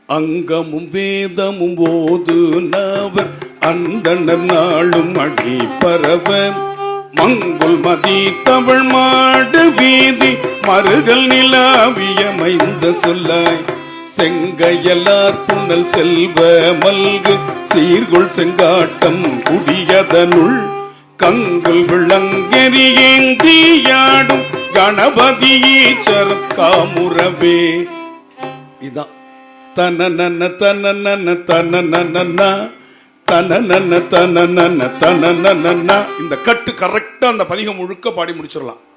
அங்கமும் வேதமும் ஓது நவர் அந்தணர் நாளும் அடி பரவ மங்குல் மதி தவழ் மாடு வீதி மருகல் நிலாவிய மைந்த சொல்லாய் செங்கையலார் புனல் செல்வ மல்கு சீர்கொள் செங்காட்டம் குடியதனுள் கங்குல் விளங்கெறியேந்தியாடும் கணபதி ஈச்சர் காமுறவே இதான் தனநன தனநன தனநன தனநன தனநன தனநன இந்த கட்டு கரெக்டா அந்த பதிகம் முழுக்க பாடி முடிச்சிடலாம்